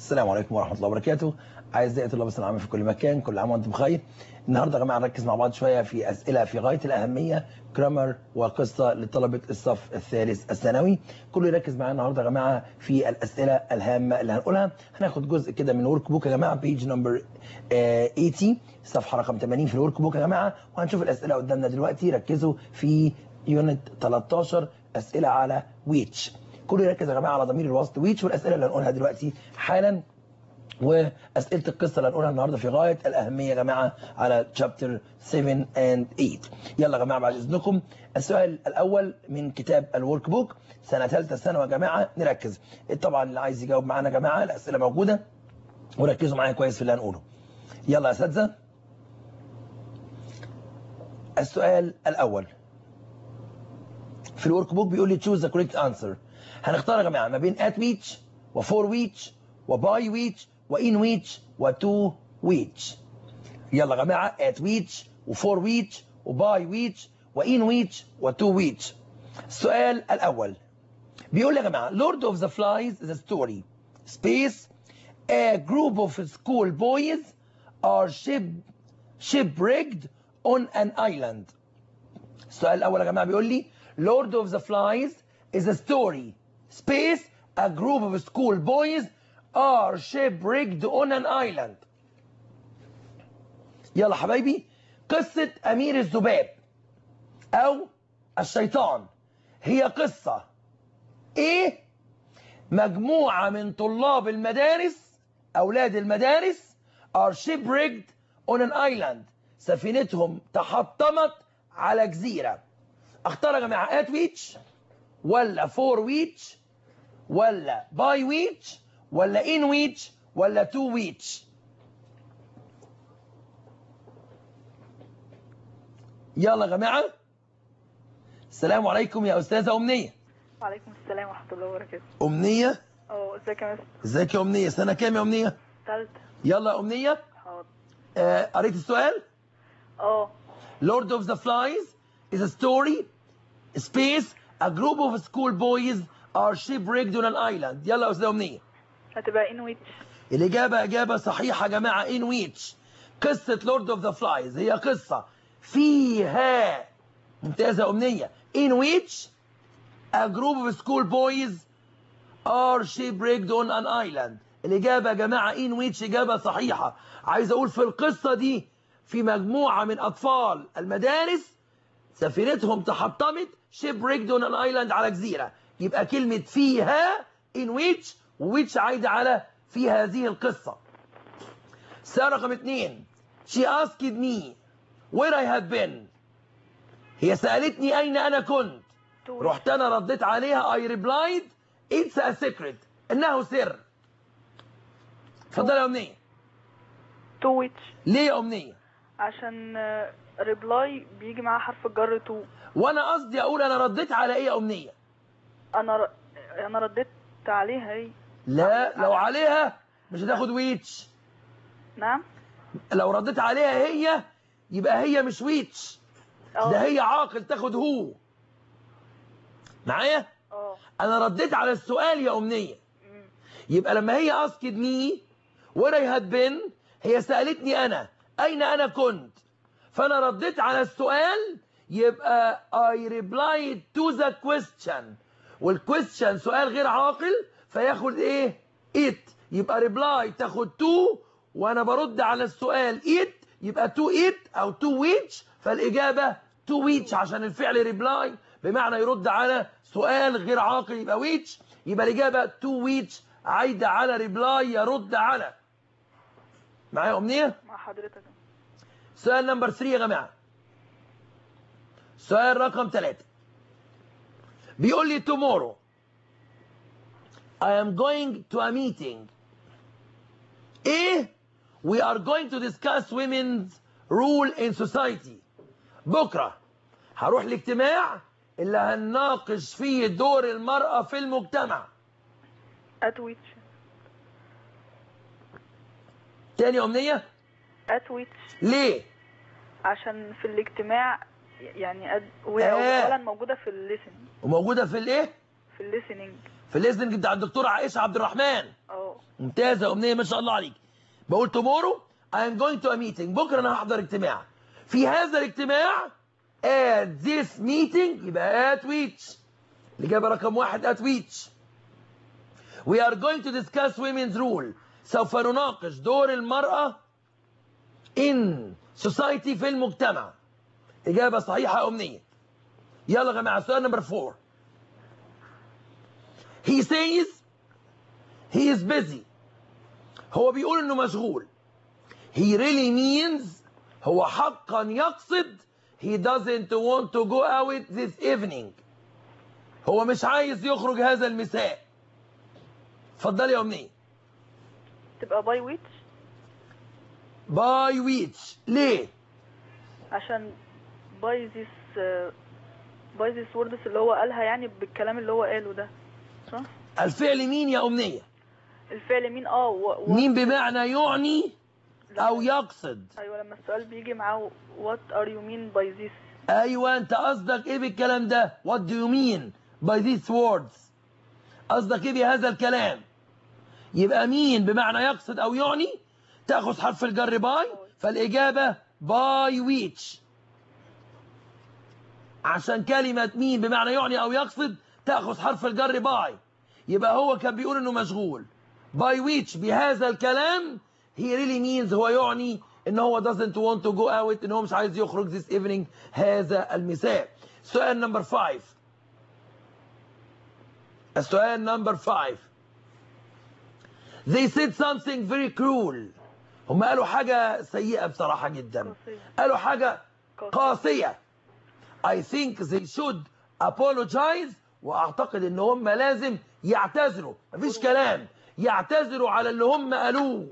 السلام عليكم ورحمة الله وبركاته أعزائي طلاب الثانوية العامة في كل مكان كل عام وأنتم بخير النهاردة يا جماعة نركز مع بعض شوية في أسئلة في غاية الأهمية جرامر وقصة لطلبة الصف الثالث الثانوي كله يركز معايا النهاردة يا جماعة في الأسئلة الهامة اللي هنقولها هناخد جزء كده من ورك بوك يا جماعة بيج نمبر 80 صفحة رقم 80 في الورك بوك يا جماعة وهنشوف الأسئلة قدامنا دلوقتي ركزوا في يونت 13 أسئلة على ويتش كله يركز يا جماعة على ضمير الوسط ويتش والأسئلة اللي هنقولها دلوقتي حالا واسئله القصه اللي هنقولها النهارده في غايه الاهميه يا جماعه على تشابتر 7 اند 8 يلا يا جماعه بعد اذنكم السؤال الاول من كتاب الورك بوك سنه ثالثه ثانوي يا جماعه نركز طبعا اللي عايز يجاوب معانا يا جماعه الاسئله موجوده وركزوا معايا كويس في اللي هنقوله يلا يا اساتذه السؤال الاول في الورك بوك بيقول لي تشوز ذا كوريكت انسر هنختار يا جماعه ما بين ات ويتش وفور ويتش وباي ويتش وان ويتش وتو ويتش يلا يا جماعه ات ويتش وفور ويتش وباي ويتش وان ويتش وتو ويتش السؤال الاول بيقول يا جماعه Lord of the Flies is a story space a group of school boys are ship shipwrecked on an island السؤال الاول يا جماعه بيقول لي Lord of the Flies is a story space a group of school boys are shipwrecked on an island يلا حبايبي قصة أمير الذباب أو الشيطان هي قصة إيه مجموعة من طلاب المدارس أولاد المدارس are shipwrecked on an island سفينتهم تحطمت على جزيرة اختار يا جماعة at which ولا for which ولا by which ولا in which ولا to which يلا يا جماعة السلام عليكم يا أستاذة أمنية وعليكم السلام ورحمة الله وبركاته أمنية اه ازيك يا مستر ازيك يا أمنية سنة كام يا أمنية تالتة يلا يا أمنية حاضر آه، قريت السؤال اه Lord of the Flies is a story space a group of school boys are shipwrecked on an island يلا يا أستاذة أمنية هتبقى ان ويتش الإجابة إجابة صحيحة يا جماعة in which قصة Lord of the Flies هي قصة فيها ممتازة يا أمنية in which a group of school boys are shipwrecked on an island الإجابة يا جماعة in which إجابة صحيحة عايز أقول في القصة دي في مجموعة من أطفال المدارس سفينتهم تحطمت shipwrecked on an island على جزيرة يبقى كلمة فيها in which which عايدة على في هذه القصة سؤال رقم اتنين she asked me where I have been هي سألتني أين أنا كنت تو رحت أنا رديت عليها I replied it's a secret إنه سر اتفضلي يا أمنية تو ويتش ليه يا أمنية عشان ريبلاي بيجي معاه حرف الجر تو وأنا قصدي أقول أنا رديت على إيه يا أمنية انا ر... انا رديت عليها ايه لا لو عليها مش هتاخد ويتش نعم لو رديت عليها هي يبقى هي مش ويتش اه ده هي عاقل تاخد هو معايا اه انا رديت على السؤال يا امنيه مم. يبقى لما هي اسكت مي where I had been هي سالتني انا اين انا كنت فانا رديت على السؤال يبقى I replied to the question والquestion سؤال غير عاقل فياخد ايه it يبقى reply تاخد to وانا برد على السؤال it يبقى to it او to which فالاجابه to which عشان الفعل reply بمعنى يرد على سؤال غير عاقل يبقى which يبقى الاجابه to which عايده على reply يرد على معايا امنيه مع حضرتك سؤال نمبر 3 يا جماعه سؤال رقم 3 بيقول لي tomorrow I am going to a meeting ايه we are going to discuss women's role in society بكره هروح الاجتماع اللي هنناقش فيه دور المرأة في المجتمع ات ويتش تاني أمنية ات ويتش ليه عشان في الاجتماع يعني أد... وهي آه. اولا موجوده في الليسننج وموجودة في الايه في الليسننج في الليسننج بتاع الدكتوره عائشه عبد الرحمن اه ممتازه امنيه ما شاء الله عليك بقول tomorrow I am going to a meeting بكره انا هحضر اجتماع في هذا الاجتماع at this meeting يبقى at which الاجابه رقم واحد at which we are going to discuss women's role سوف نناقش دور المرأة in society في المجتمع إجابة صحيحة أمنية يلا يا جماعة سؤال نمبر 4 he says he is busy هو بيقول انه مشغول he really means هو حقا يقصد he doesn't want to go out this evening هو مش عايز يخرج هذا المساء اتفضلي يا امنيه تبقى باي ويتش باي ويتش ليه عشان باي ذيس باي ذيس ووردز اللي هو قالها يعني بالكلام اللي هو قاله ده صح الفعل مين يا امنيه الفعل مين اه و... و... مين بمعنى يعني او لما... يقصد ايوه لما السؤال بيجي معاه what are you mean by this ايوه انت قصدك ايه بالكلام ده what do you mean by these words قصدك ايه بهذا الكلام يبقى مين بمعنى يقصد او يعني تاخذ حرف الجر باي فالاجابه باي ويتش عشان كلمه مين بمعنى يعني او يقصد تاخذ حرف الجر باي يبقى هو كان بيقول انه مشغول باي ويتش بهذا الكلام he really means هو يعني ان هو doesn't want to go out ان هو مش عايز يخرج this evening هذا المساء سؤال نمبر 5 السؤال نمبر 5 they said something very cruel هم قالوا حاجة سيئة بصراحة جدا قاسية. قالوا حاجة قاسية. قاسية I think they should apologize واعتقد ان هم لازم يعتذروا مفيش كلام يعتذروا على اللي هم قالوه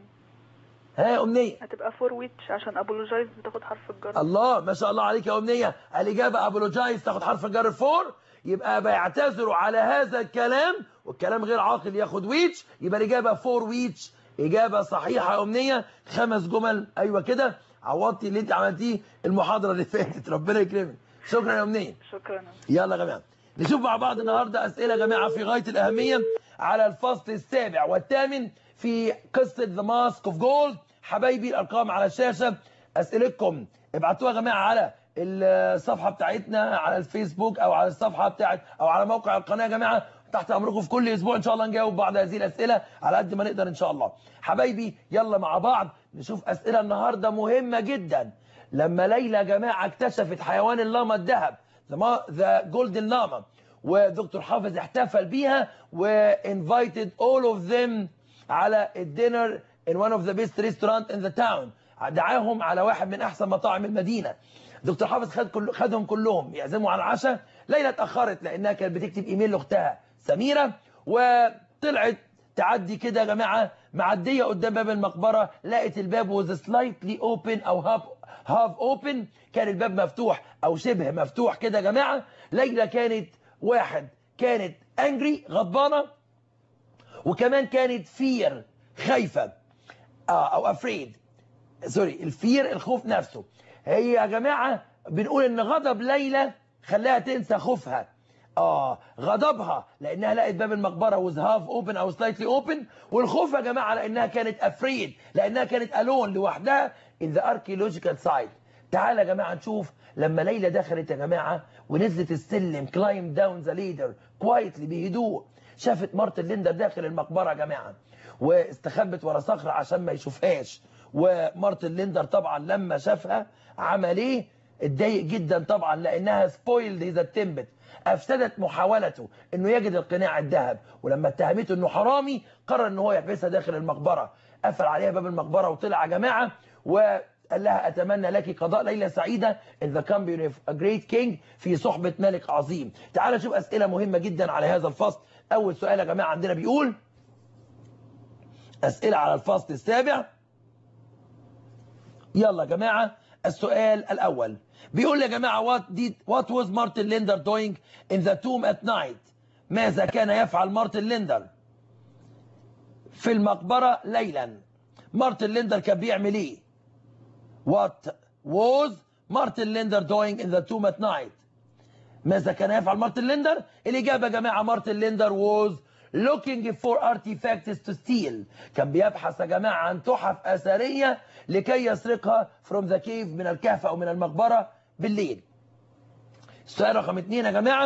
ها يا امنيه هتبقى فور ويتش عشان ابولوجايز بتاخد حرف الجر الله ما شاء الله عليك يا امنيه الاجابه ابولوجايز تاخد حرف الجر فور يبقى بيعتذروا على هذا الكلام والكلام غير عاقل ياخد ويتش يبقى الاجابه فور ويتش اجابه صحيحه يا امنيه خمس جمل ايوه كده عوضتي اللي انت عملتيه المحاضره اللي فاتت ربنا يكرمك شكرا يا امنيه شكرا يلا يا جماعه نشوف مع بعض النهارده اسئله يا جماعه في غايه الاهميه على الفصل السابع والثامن في قصه ذا ماسك اوف جولد حبايبي الارقام على الشاشه اسئلتكم ابعتوها يا جماعه على الصفحه بتاعتنا على الفيسبوك او على الصفحه بتاعت او على موقع القناه يا جماعه تحت امركم في كل اسبوع ان شاء الله نجاوب بعض هذه الاسئله على قد ما نقدر ان شاء الله حبايبي يلا مع بعض نشوف اسئله النهارده مهمه جدا لما ليلى يا جماعه اكتشفت حيوان اللاما الذهب ذا جولدن لاما ودكتور حافظ احتفل بيها وانفيتد اول اوف ذيم على الدينر in one of the best restaurant in the town دعاهم على واحد من احسن مطاعم المدينه دكتور حافظ خد كل خدهم كلهم يعزموا على العشاء ليلى اتاخرت لانها كانت بتكتب ايميل لاختها سميره وطلعت تعدي كده يا جماعه معديه قدام باب المقبره لقت الباب was slightly open او half half open كان الباب مفتوح او شبه مفتوح كده يا جماعه ليلى كانت واحد كانت انجري غضبانه وكمان كانت فير خايفه آه او افريد سوري الفير الخوف نفسه هي يا جماعه بنقول ان غضب ليلى خلاها تنسى خوفها اه غضبها لانها لقت باب المقبره وز هاف اوبن او سلايتلي اوبن والخوف يا جماعه لانها كانت افريد لانها كانت الون لوحدها in the archaeological site تعال يا جماعه نشوف لما ليلى دخلت يا جماعه ونزلت السلم كلايم داون ذا ليدر كوايتلي بهدوء شافت مارتن ليندر داخل المقبره يا جماعه واستخبت ورا صخره عشان ما يشوفهاش ومارتن ليندر طبعا لما شافها عمل ايه اتضايق جدا طبعا لانها سبويلد هيز اتمبت افسدت محاولته انه يجد القناع الذهب ولما اتهمته انه حرامي قرر ان هو يحبسها داخل المقبره قفل عليها باب المقبره وطلع يا جماعه وقال لها اتمنى لك قضاء ليله سعيده in the company of a great king في صحبه ملك عظيم تعال نشوف اسئله مهمه جدا على هذا الفصل اول سؤال يا جماعه عندنا بيقول اسئله على الفصل السابع يلا يا جماعه السؤال الاول بيقول يا جماعه what did what was Martin Linder doing in the tomb at night ماذا كان يفعل مارتن ليندر في المقبره ليلا مارتن ليندر كان بيعمل ايه what was مارتن ليندر doing in the tomb at night ماذا كان يفعل مارتن ليندر الإجابة يا جماعة مارتن ليندر was looking for artifacts to steal كان بيبحث يا جماعة عن تحف أثرية لكي يسرقها from the cave من الكهف أو من المقبرة بالليل السؤال رقم اتنين يا جماعة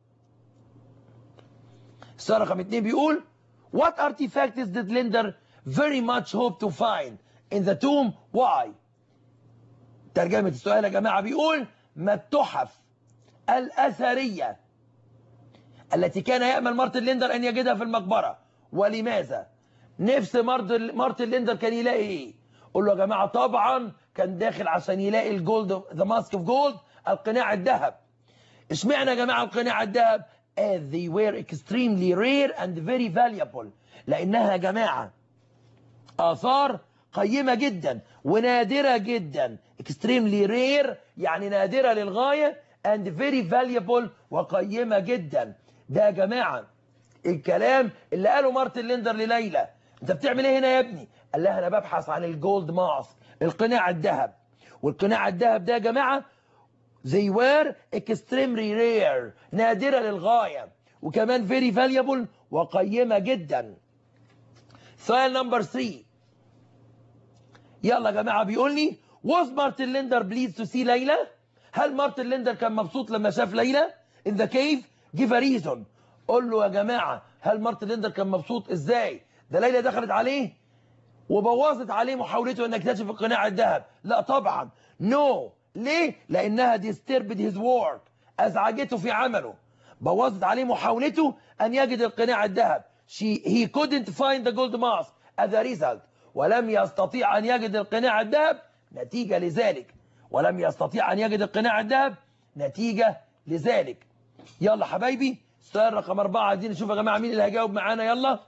السؤال رقم اتنين بيقول What artifacts did Linder very much hope to find in the tomb? Why? ترجمة السؤال يا جماعة بيقول ما التحف الأثرية التي كان يأمل مارتن ليندر أن يجدها في المقبرة ولماذا؟ نفس مارتن مارتن ليندر كان يلاقي إيه؟ قول له يا جماعة طبعا كان داخل عشان يلاقي الجولد ذا ماسك اوف جولد القناع الذهب اشمعنى يا جماعة القناع الذهب؟ as they were extremely rare and very valuable لأنها يا جماعة آثار قيمة جدا ونادرة جدا extremely rare يعني نادرة للغاية and very valuable وقيمة جدا ده يا جماعة الكلام اللي قاله مارتن ليندر لليلى انت بتعمل ايه هنا يا ابني قال لها انا ببحث عن الجولد ماسك القناع الذهب والقناع الذهب ده يا جماعة they were extremely rare نادرة للغاية وكمان very valuable وقيمة جدا سؤال نمبر 3 يلا يا جماعة بيقول لي was مارتن ليندر pleased to see ليلى هل مارتن ليندر كان مبسوط لما شاف ليلى in the cave give a reason قول له يا جماعة هل مارتن ليندر كان مبسوط ازاي ده ليلى دخلت عليه وبوظت عليه محاولته ان يكتشف القناع الذهب لا طبعا نو no. ليه لانها disturbed his work ازعجته في عمله بوظت عليه محاولته ان يجد القناع الذهب she he couldn't find the gold mask as a result ولم يستطيع ان يجد القناع الذهب نتيجة لذلك ولم يستطيع ان يجد القناع الذهب نتيجة لذلك يلا حبايبي السؤال رقم أربعة عايزين نشوف يا جماعة مين اللي هيجاوب معانا يلا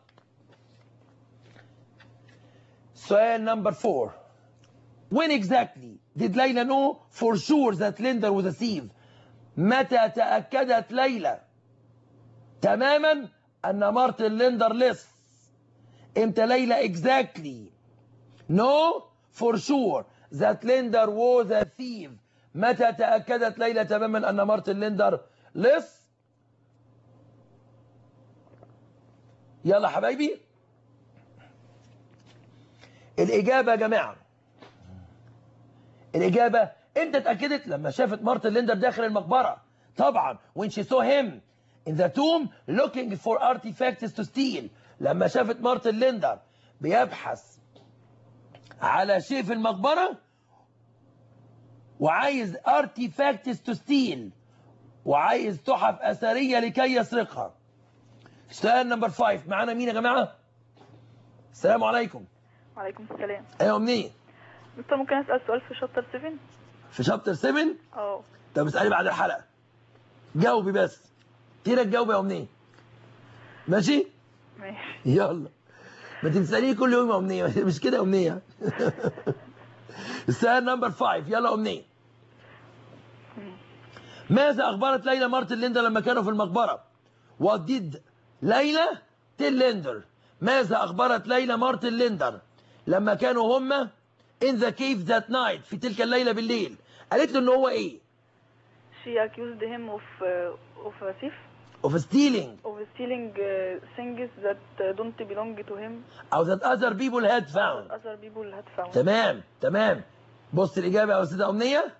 سؤال نمبر 4 When exactly did ليلى know for sure that Linder was a thief متى تأكدت ليلى تماما أن مارتن ليندر لص امتى ليلى exactly know for sure that Linder was a thief متى تأكدت ليلى تماما أن مارتن ليندر لص يلا حبايبي الإجابة يا جماعة الإجابة امتى اتأكدت لما شافت مارتن ليندر داخل المقبرة طبعا when she saw him in the tomb looking for artifacts to steal لما شافت مارتن ليندر بيبحث على شيء في المقبرة وعايز artifacts to steal وعايز تحف أثرية لكي يسرقها سؤال نمبر 5 معانا مين يا جماعة السلام عليكم وعليكم السلام ايوه منين مستر ممكن اسال سؤال في شابتر 7 في شابتر 7 اه طب اسالي بعد الحلقه جاوبي بس كده تجاوبي يا امنيه ماشي ماشي يلا ما تساليني كل يوم يا امنيه مش كده يا امنيه السؤال نمبر 5 يلا يا امنيه ماذا اخبرت ليلى مارتن ليندر لما كانوا في المقبره what did ليلى تيل ليندر ماذا اخبرت ليلى مارتن ليندر لما كانوا هما in the cave that night في تلك الليله بالليل قالت له ان هو ايه she accused him of uh, of a thief of stealing of stealing uh, things that uh, don't belong to him او that other people had found other people had found تمام تمام بص الإجابة يا أستاذة أمنية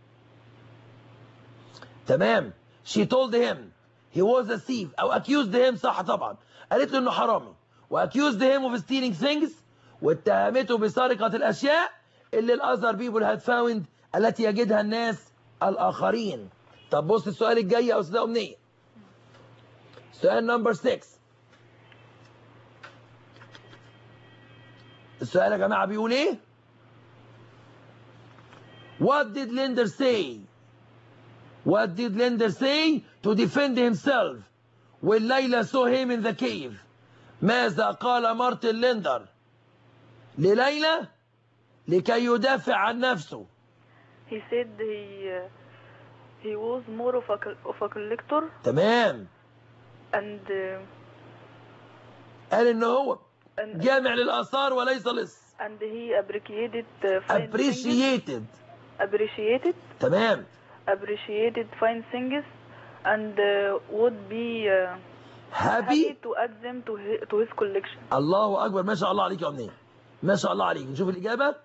تمام she told him he was a thief أو accused him صح طبعا قالت له إنه حرامي و accused him of stealing things واتهمته بسرقة الأشياء اللي الأذر people had found التي يجدها الناس الآخرين طب بص السؤال الجاي يا أستاذة أمنية سؤال نمبر 6 السؤال يا جماعة بيقول إيه؟ What did Linder say? What did Linder say to defend himself when Layla saw him in the cave? ماذا قال مارتن ليندر لليلى لكي يدافع عن نفسه he said he uh, he was more of a col- of a collector تمام and uh, قال ان هو and, جامع للآثار وليس لص and he appreciated uh, fine things appreciated appreciated تمام appreciated fine things and uh, would be uh, happy happy to add them to his, to his collection الله اكبر ما شاء الله عليك يا امنيه ما شاء الله عليك نشوف الاجابه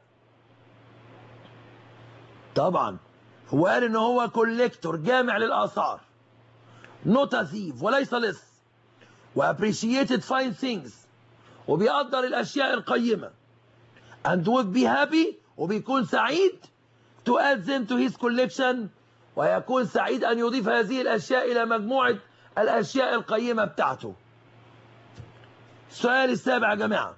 طبعا هو قال ان هو كوليكتور جامع للاثار نوت ثيف وليس لص وابريشيتد فاين ثينجز وبيقدر الاشياء القيمه and would be happy وبيكون سعيد to add them to his collection ويكون سعيد ان يضيف هذه الاشياء الى مجموعه الاشياء القيمه بتاعته السؤال السابع يا جماعة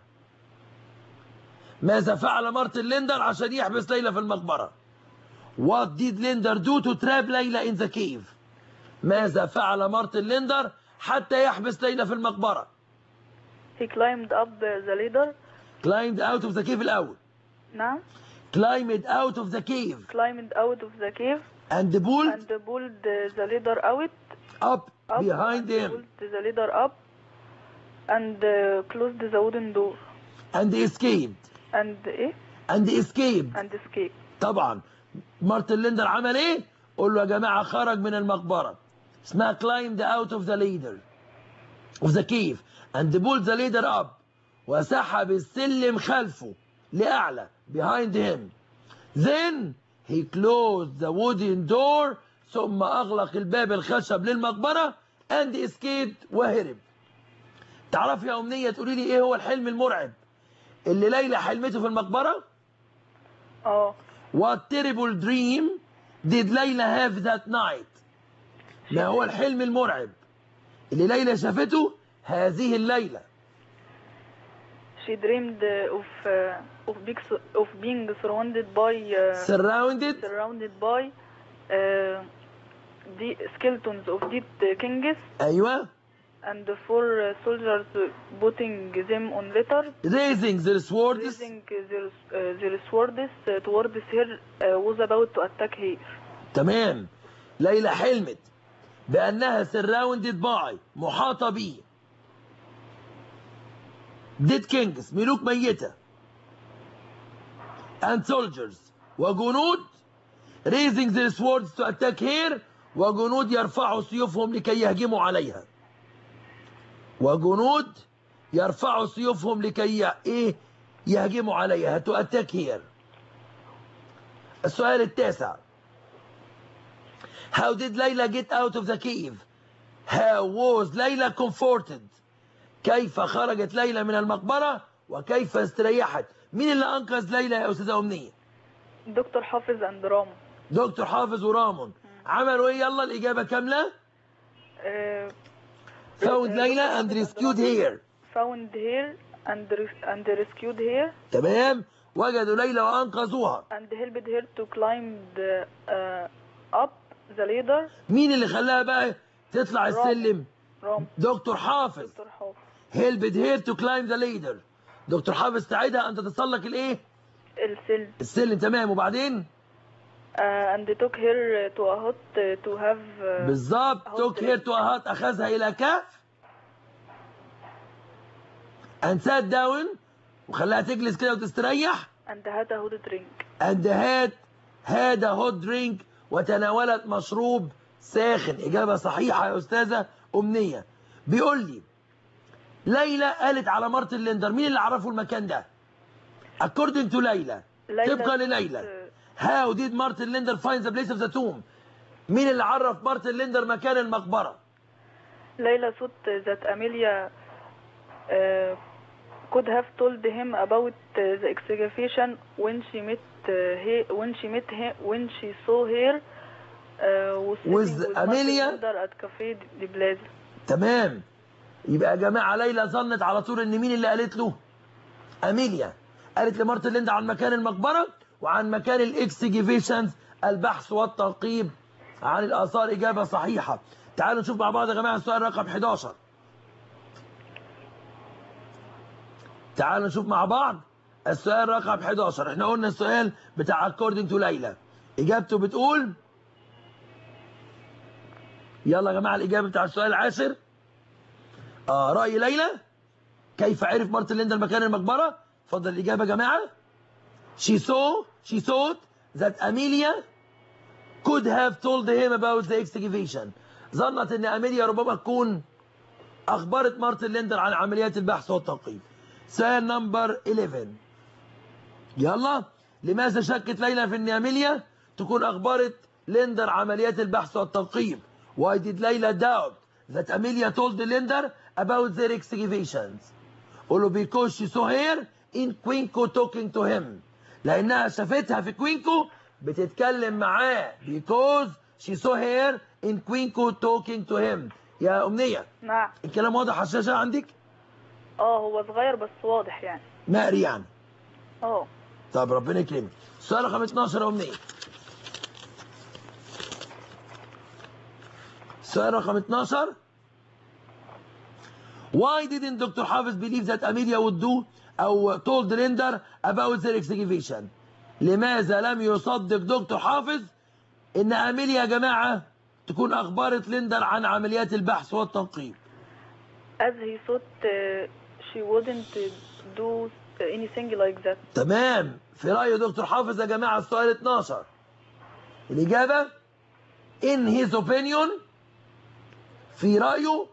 ماذا فعل مارتن ليندر عشان يحبس ليلى في المقبرة What did Linder do to trap ليلى in the cave ماذا فعل مارتن ليندر حتى يحبس ليلى في المقبرة he climbed up the ladder climbed out of the cave الأول نعم climbed out of the cave climbed out of the cave and pulled and pulled the ladder out up up behind and him pulled the ladder up and uh, closed the wooden door and escaped and ايه and escaped and escaped طبعا مارتن ليندر عمل ايه قول له يا جماعه خرج من المقبره اسمها climbed out of the ladder of the cave and pulled the ladder up وسحب السلم خلفه لاعلى behind him then he closed the wooden door ثم اغلق الباب الخشب للمقبره and escaped وهرب تعرفي يا امنيه تقولي لي ايه هو الحلم المرعب اللي ليلى حلمته في المقبره اه What terrible dream did ليلى have that night ما هو الحلم المرعب اللي ليلى شافته هذه الليلة she dreamed uh, of uh, of, big, of being surrounded by uh, surrounded surrounded by uh, the skeletons of dead uh, kings أيوة and four uh, soldiers uh, putting them on litter raising their swords raising their, uh, their swords uh, towards her uh, was about to attack her تمام ليلى حلمت بأنها surrounded by محاطة بيه dead kings ملوك ميتة and soldiers وجنود raising their swords to attack her وجنود يرفعوا سيوفهم لكي يهجموا عليها وجنود يرفعوا سيوفهم لكي ي- ايه يهجموا عليها to attack her السؤال التاسع How did Layla get out of the cave? How was Layla comforted? كيف خرجت ليلى من المقبرة وكيف استريحت؟ مين اللي أنقذ ليلى يا أستاذة أمنية؟ دكتور حافظ and رامو دكتور حافظ ورامون عملوا إيه يلا الإجابة كاملة؟ uh, Found ليلى and rescued her found her and, res- and rescued her تمام؟ وجدوا ليلى وأنقذوها and helped her to climb the, uh, up the ladder مين اللي خلاها بقى تطلع السلم؟ رامو دكتور حافظ دكتور حافظ helped her to climb the ladder دكتور حافظ ساعدها أن تتسلق الإيه؟ السلم السلم تمام وبعدين uh, and took her to a hut uh, to have uh, بالظبط أهو توك هير تو هات اخذها الى كهف and sat down وخلاها تجلس كده وتستريح and had a hot drink and had had a hot drink وتناولت مشروب ساخن اجابه صحيحه يا استاذه امنيه بيقول لي ليلى قالت على مارتن ليندر مين اللي عرفه المكان ده according to ليلى ليلى طبقا لليلى how did مارتن ليندر find the place of the tomb مين اللي عرف مارتن ليندر مكان المقبره ليلى thought that Amelia uh, could have told him about uh, the excavation when she met uh, he, when she met him when she saw her uh, was With sitting Amelia? Martin Luther at Cafe de Plaza. تمام يبقى يا جماعه ليلى ظنت على طول ان مين اللي قالت له اميليا قالت لمارتن ليندا عن مكان المقبره وعن مكان الاكسجيفيشنز البحث والتنقيب عن الاثار اجابه صحيحه تعالوا نشوف مع بعض يا جماعه السؤال رقم 11 تعالوا نشوف مع بعض السؤال رقم 11 احنا قلنا السؤال بتاع according to ليلى اجابته بتقول يلا يا جماعه الاجابه بتاع السؤال العاشر آه راي ليلى كيف عرف مارتن ليندر مكان المقبره اتفضل الاجابه يا جماعه she saw she thought that Amelia could have told him about the excavation ظنت ان اميليا ربما تكون اخبرت مارتن ليندر عن عمليات البحث والتنقيب سؤال نمبر 11 يلا لماذا شكت ليلى في ان اميليا تكون اخبرت ليندر عمليات البحث والتنقيب why did ليلى doubt that Amelia told Linder about their excavations قول له because she saw her in Quinco talking to him لانها شافتها في كوينكو بتتكلم معاه because she saw her in Quinco talking to him يا امنيه نعم الكلام واضح على الشاشه عندك اه هو صغير بس واضح يعني مقري يعني اه طب ربنا يكرمك السؤال رقم 12 يا امنيه السؤال رقم 12 Why didn't Dr. Hafiz believe that Amelia would do أو told Linder about their excavation لماذا لم يصدق دكتور حافظ إن أميليا يا جماعة تكون أخبرت ليندر عن عمليات البحث والتنقيب as he thought uh, she wouldn't do anything like that تمام في رأي دكتور حافظ يا جماعة السؤال 12 الإجابة in his opinion في رأيه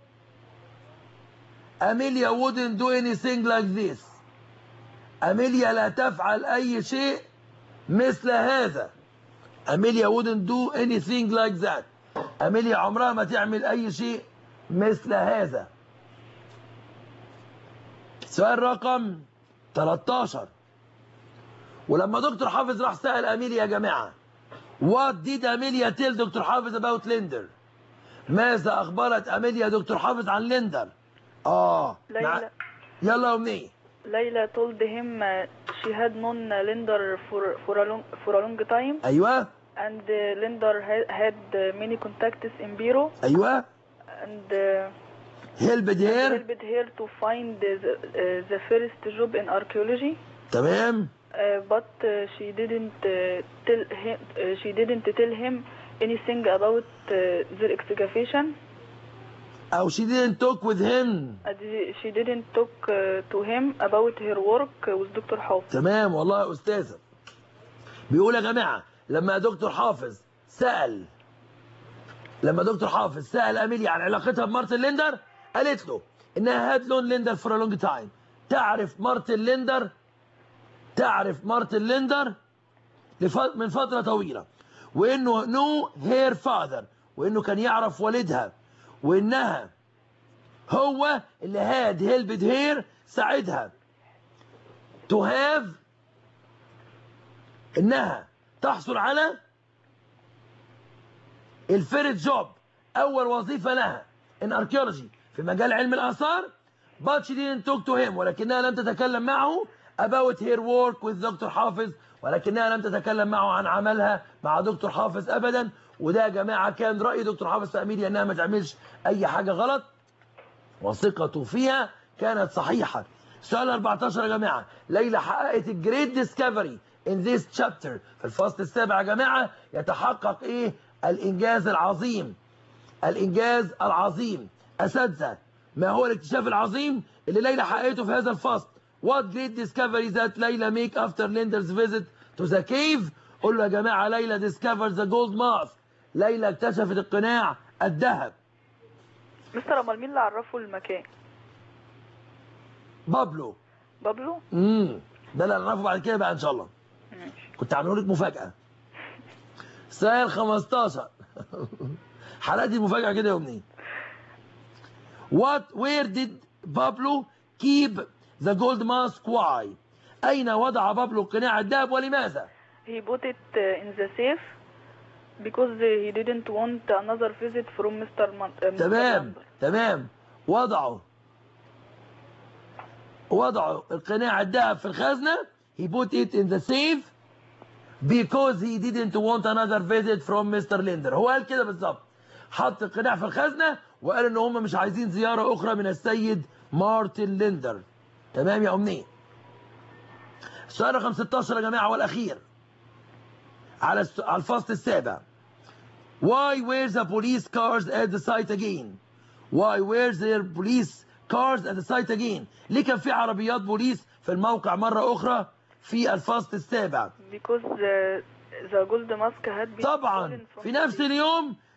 أميليا wouldn't do anything like this أميليا لا تفعل أي شيء مثل هذا أميليا wouldn't do anything like that أميليا عمرها ما تعمل أي شيء مثل هذا سؤال رقم 13 ولما دكتور حافظ راح سأل أميليا يا جماعة What did أميليا tell دكتور حافظ about ليندر ماذا أخبرت أميليا دكتور حافظ عن ليندر آه مع... ليلى يلا يا أمنية ليلى told him uh, she had known uh, Linder for for a long for a long time أيوة and uh, Linder had, had uh, many contacts in Biro أيوة and uh, هيلبد هير helped her to find the, uh, the first job in archaeology تمام uh, but uh, she didn't uh, tell him uh, she didn't tell him anything about uh, their excavation أو she didn't talk with him and she didn't talk uh, to him about her work with Dr. حافظ تمام والله يا أستاذة بيقول يا جماعة لما دكتور حافظ سأل لما دكتور حافظ سأل أميليا عن علاقتها بمارتن ليندر قالت له إنها هاد لون ليندر فور لونج تايم تعرف مارتن ليندر تعرف مارتن ليندر لف- من فترة طويلة وإنه نو هير فاذر وإنه كان يعرف والدها وإنها هو اللي هاد هيلبد هير ساعدها to have انها تحصل على الفيرست جوب اول وظيفه لها in archaeology في مجال علم الاثار but she didn't talk to him ولكنها لم تتكلم معه about her work with دكتور حافظ ولكنها لم تتكلم معه عن عملها مع دكتور حافظ ابدا وده يا جماعه كان راي دكتور حافظ في اميليا انها ما تعملش اي حاجه غلط وثقته فيها كانت صحيحة سؤال 14 يا جماعة ليلى حققت الجريت ديسكفري in this chapter في الفصل السابع يا جماعة يتحقق ايه الانجاز العظيم الانجاز العظيم اساتذة ما هو الاكتشاف العظيم اللي ليلى حققته في هذا الفصل what great discovery that ليلى make after Linder's visit to the cave قول له يا جماعة ليلى discovered the gold mask ليلى اكتشفت القناع الذهب مستر امال مين اللي عرفه المكان بابلو بابلو امم ده اللي هنعرفه بعد كده بقى ان شاء الله ماشي كنت عامله لك مفاجاه سؤال 15 حلقه دي مفاجاه كده يا امنيه What where did Pablo keep the gold mask why أين وضع بابلو قناع الذهب ولماذا he put it uh, in the safe because he didn't want another visit from Mr. Man uh, Mr. تمام Lander. تمام وضعه وضعوا القناع الذهب في الخزنة he put it in the safe because he didn't want another visit from Mr. Linder هو قال كده بالظبط حط القناع في الخزنة وقال ان هم مش عايزين زيارة اخرى من السيد مارتن ليندر تمام يا امنية السؤال رقم 16 يا جماعة والاخير على الس- على الفصل السابع Why were the police cars at the site again? Why were there police cars at the site again? ليه كان في عربيات بوليس في الموقع مرة أخرى في الفصل السابع؟ because the, the gold mask had been طبعا stolen from في the نفس safe. اليوم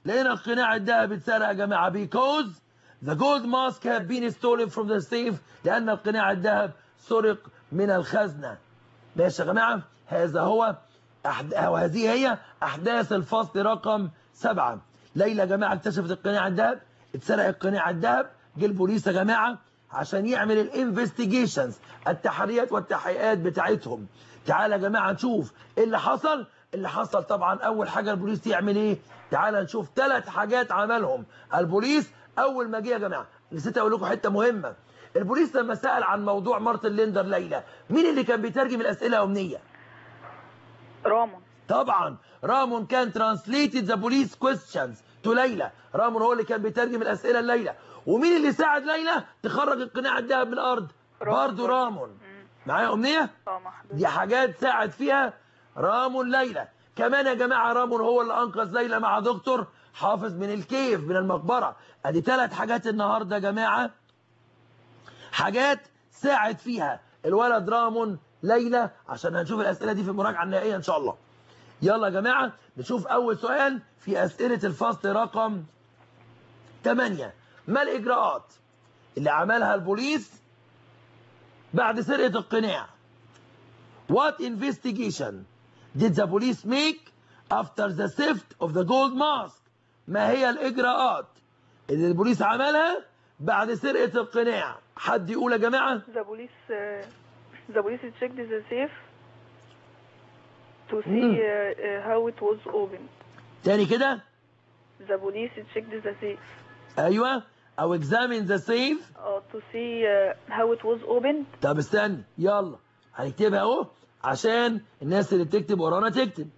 لقينا القناع الذهبي اتسرق يا جماعه because the gold mask have been stolen from the safe لان القناع الذهب سرق من الخزنه ماشي يا جماعه هذا هو أحد... وهذه هي احداث الفصل رقم سبعة ليلى يا جماعه اكتشفت القناع الذهب اتسرق القناع الذهب جه البوليس يا جماعه عشان يعمل الانفستيجيشنز التحريات والتحقيقات بتاعتهم تعالى يا جماعه نشوف ايه اللي حصل اللي حصل طبعا اول حاجه البوليس يعمل ايه تعالى نشوف ثلاث حاجات عملهم البوليس اول ما جه يا جماعه نسيت اقول لكم حته مهمه البوليس لما سال عن موضوع مارتن ليندر ليلى مين اللي كان بيترجم الاسئله امنيه رامون طبعا رامون كان translated the police questions to ليلى رامون هو اللي كان بيترجم الاسئله لليلى ومين اللي ساعد ليلى تخرج القناع الذهب من الارض رامون. برضه رامون معايا امنيه اه محدود دي حاجات ساعد فيها رامون ليلى كمان يا جماعه رامون هو اللي انقذ ليلى مع دكتور حافظ من الكيف من المقبره ادي ثلاث حاجات النهارده يا جماعه حاجات ساعد فيها الولد رامون ليلى عشان هنشوف الاسئله دي في المراجعه النهائيه ان شاء الله يلا يا جماعه نشوف اول سؤال في اسئله الفصل رقم 8 ما الاجراءات اللي عملها البوليس بعد سرقه القناع What investigation did the police make after the theft of the gold mask ما هي الاجراءات اللي البوليس عملها بعد سرقه القناع حد يقول يا جماعه The police uh, the police checked the safe to see مم. uh, uh, how it was opened. تاني كده The police checked the safe ايوه او examine the safe uh, to see uh, how it was opened. طب استنى يلا هنكتبها اهو عشان الناس اللي بتكتب ورانا تكتب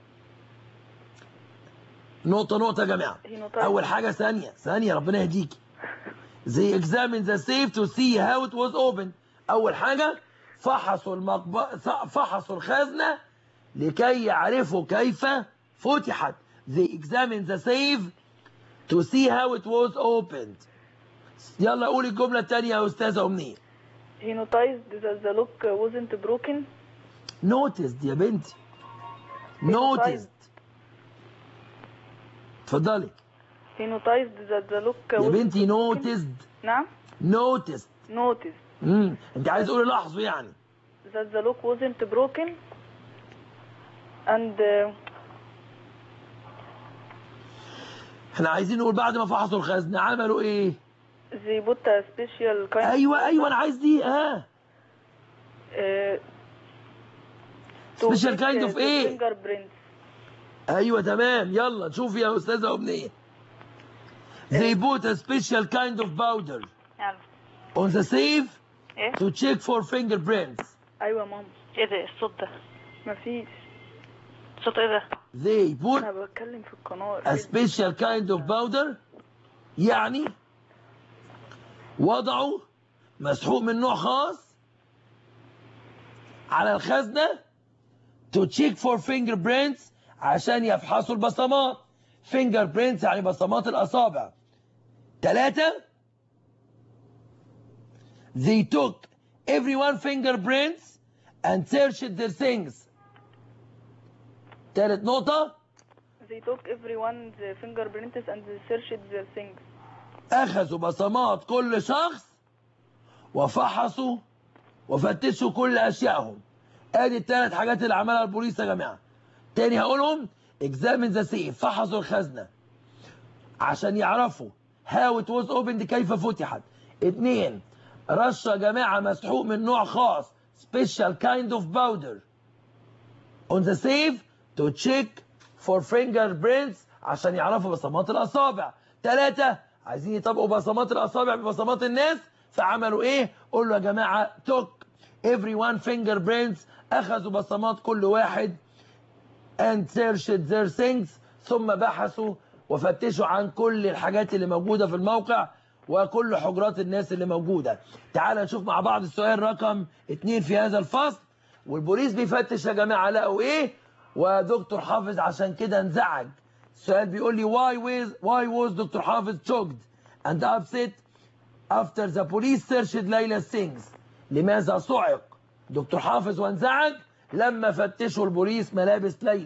نقطة نقطة يا جماعة He noticed أول حاجة ثانية ثانية ربنا يهديكي They examined the safe to see how it was opened أول حاجة فحصوا المقب... فحصوا الخزنة لكي يعرفوا كيف فتحت They examined the safe to see how it was opened يلا قولي الجملة التانية يا أستاذة أمنية he noticed that the lock wasn't broken. noticed يا بنتي noticed اتفضلي He noticed that the lock يا wasn't بنتي broken. noticed نعم noticed noticed امم انت عايز تقولي لاحظوا يعني that the lock wasn't broken and uh, احنا عايزين نقول بعد ما فحصوا الخزنة عملوا ايه they put a special kind ايوه ايوه انا عايز دي اه uh, to Special check, kind uh, of the ايه؟ fingerprints. ايوه تمام يلا شوفي يا استاذة امنية they put a special kind of powder يلا on the safe ايه to check for fingerprints ايوه ماما ايه ده الصوت ده مفيش صوت ايه ده they put انا بتكلم في القناه a special kind of powder يعني وضعوا مسحوق من نوع خاص على الخزنة to check for fingerprints عشان يفحصوا البصمات fingerprints يعني بصمات الأصابع ثلاثة they took everyone fingerprints and searched their things ثالث نقطة they took everyone's fingerprints and they searched their things أخذوا بصمات كل شخص وفحصوا وفتشوا كل أشيائهم ادي الثلاث حاجات اللي عملها البوليس يا جماعة تاني هقولهم examine the safe فحصوا الخزنة عشان يعرفوا how it was opened كيف فتحت اتنين رش يا جماعة مسحوق من نوع خاص special kind of powder on the safe to check for fingerprints عشان يعرفوا بصمات الأصابع ثلاثة عايزين يطبقوا بصمات الأصابع ببصمات الناس فعملوا إيه؟ قول له يا جماعة took everyone fingerprints أخذوا بصمات كل واحد and searched their things ثم بحثوا وفتشوا عن كل الحاجات اللي موجودة في الموقع وكل حجرات الناس اللي موجودة تعال نشوف مع بعض السؤال رقم اتنين في هذا الفصل والبوليس بيفتش يا جماعة لقوا ايه ودكتور حافظ عشان كده انزعج السؤال بيقول لي why was, why was دكتور حافظ shocked and upset after the police searched ليلى things لماذا صعق دكتور حافظ وانزعج لما فتشوا البوليس ملابس ليلى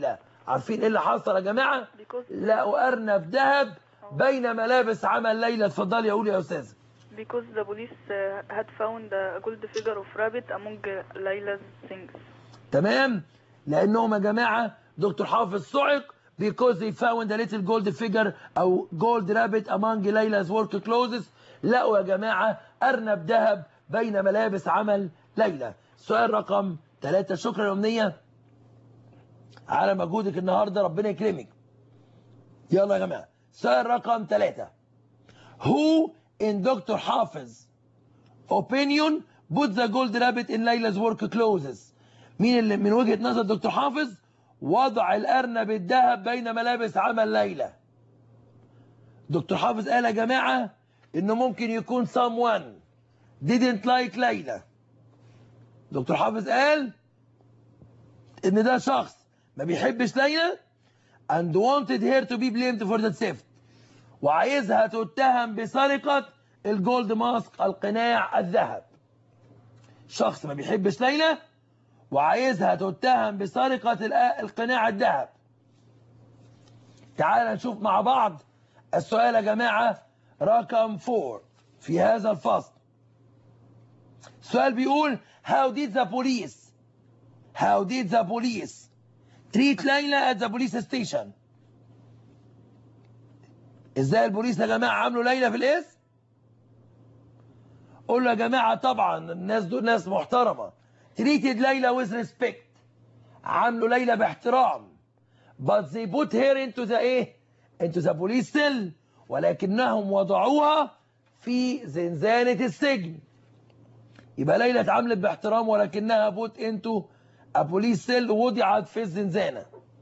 عارفين ايه اللي حصل يا جماعه because لقوا ارنب ذهب بين ملابس عمل ليلى اتفضلي يا قولي يا استاذه because the police uh, had found a gold figure of rabbit among Layla's things. تمام لانهم يا جماعه دكتور حافظ صعق because they found a little gold figure او gold rabbit among ليلى's work clothes لقوا يا جماعه ارنب ذهب بين ملابس عمل ليلى سؤال رقم ثلاثة شكرا يا امنيه على مجهودك النهارده ربنا يكرمك يلا يا جماعه سؤال رقم ثلاثة who in دكتور حافظ opinion put the gold rabbit in ليلى's work clothes مين اللي من وجهة نظر دكتور حافظ وضع الأرنب الذهب بين ملابس عمل ليلى دكتور حافظ قال يا جماعة إنه ممكن يكون someone didn't like ليلى دكتور حافظ قال إن ده شخص ما بيحبش ليلى and wanted her to be blamed for the theft وعايزها تتهم بسرقة الجولد ماسك القناع الذهب شخص ما بيحبش ليلى وعايزها تتهم بسرقة الآ- القناع الذهب تعال نشوف مع بعض السؤال يا جماعة رقم 4 في هذا الفصل السؤال بيقول how did the police how did the police treat ليلى at the police station ازاي البوليس يا جماعة عملوا ليلى في الاسم قول له يا جماعة طبعا الناس دول ناس محترمة treated ليلى with respect عاملوا ليلى باحترام but they put her into the ايه into the police cell ولكنهم وضعوها في زنزانة السجن يبقى ليلى اتعاملت باحترام ولكنها put into a police cell وضعت في الزنزانة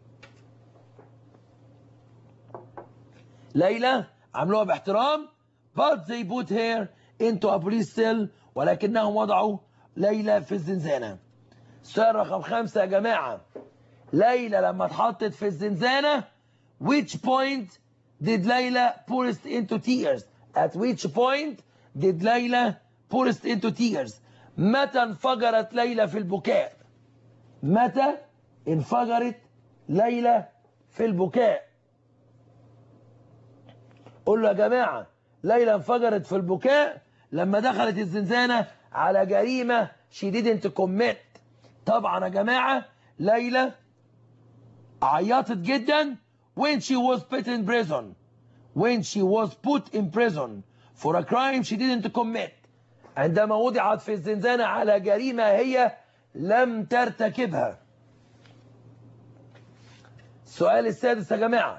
ليلى عملوها باحترام but they put her into a police cell ولكنهم وضعوا ليلى في الزنزانة سؤال رقم خمسة يا جماعة ليلى لما اتحطت في الزنزانة which point did ليلى burst into tears at which point did ليلى burst into tears متى انفجرت ليلى في البكاء متى انفجرت ليلى في البكاء قول له يا جماعة ليلى انفجرت في البكاء لما دخلت الزنزانة على جريمة she didn't commit طبعا يا جماعة ليلى عيطت جدا when she was put in prison when she was put in prison for a crime she didn't commit عندما وضعت في الزنزانة على جريمة هي لم ترتكبها السؤال السادس يا جماعة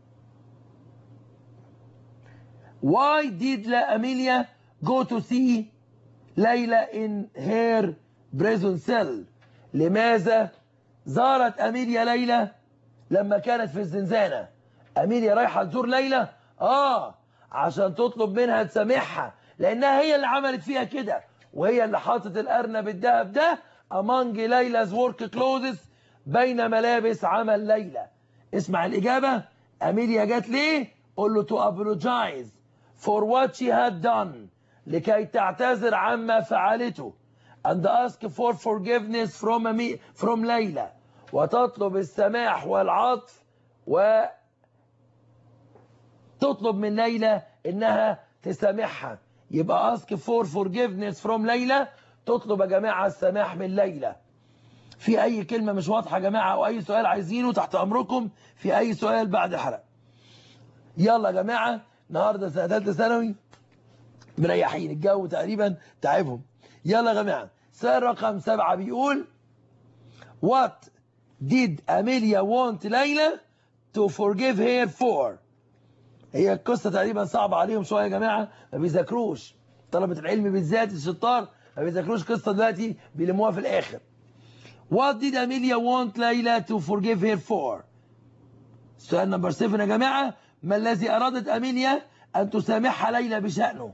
Why did La Amelia go to see ليلى in her prison cell لماذا زارت أميليا ليلى لما كانت في الزنزانة أميليا رايحة تزور ليلى آه عشان تطلب منها تسامحها لأنها هي اللي عملت فيها كده وهي اللي حاطت الأرنب الذهب ده among ليلى's work clothes بين ملابس عمل ليلى اسمع الإجابة أميليا جت ليه قول له to apologize for what she had done لكي تعتذر عما فعلته and ask for forgiveness from أمي- from ليلى وتطلب السماح والعطف و تطلب من ليلى انها تسامحها يبقى ask for forgiveness from ليلى تطلب يا جماعه السماح من ليلى في اي كلمه مش واضحه يا جماعه او اي سؤال عايزينه تحت امركم في اي سؤال بعد الحلقه يلا يا جماعه النهارده سنه ثالثه ثانوي مريحين الجو تقريبا تعبهم يلا يا جماعه سؤال رقم سبعة بيقول What did Amelia want ليلى to forgive her for هي القصة تقريبا صعبة عليهم شوية يا جماعة ما بيذاكروش طلبة العلم بالذات الشطار ما بيذاكروش قصة دلوقتي بيلموها في الآخر What did Amelia want ليلى to forgive her for سؤال نمبر 7 يا جماعة ما الذي أرادت أميليا أن تسامحها ليلى بشأنه